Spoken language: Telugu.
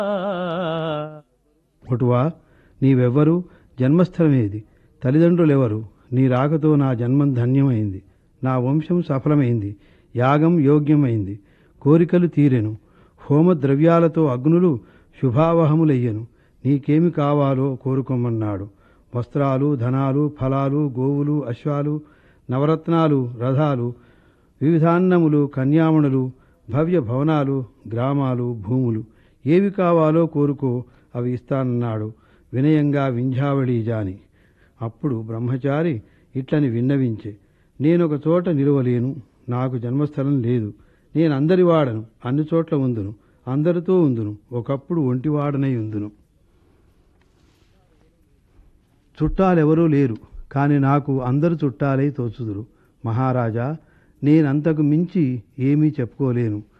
ఒటువా నీవెవ్వరు జన్మస్థలమేది తల్లిదండ్రులెవరు నీ రాకతో నా జన్మం ధన్యమైంది నా వంశం సఫలమైంది యాగం యోగ్యమైంది కోరికలు తీరెను హోమ ద్రవ్యాలతో అగ్నులు శుభావహములయ్యను నీకేమి కావాలో కోరుకోమన్నాడు వస్త్రాలు ధనాలు ఫలాలు గోవులు అశ్వాలు నవరత్నాలు రథాలు వివిధాన్నములు కన్యామణులు భవ్య భవనాలు గ్రామాలు భూములు ఏవి కావాలో కోరుకో అవి ఇస్తానన్నాడు వినయంగా వింధ్యావళి జాని అప్పుడు బ్రహ్మచారి ఇట్లని విన్నవించే నేనొక చోట నిలవలేను నాకు జన్మస్థలం లేదు నేను అందరి వాడను అన్ని చోట్ల ఉందును అందరితో ఉందును ఒకప్పుడు ఒంటివాడనై ఉందును చుట్టాలెవరూ లేరు కాని నాకు అందరు చుట్టాలై తోచుదురు మహారాజా నేనంతకు మించి ఏమీ చెప్పుకోలేను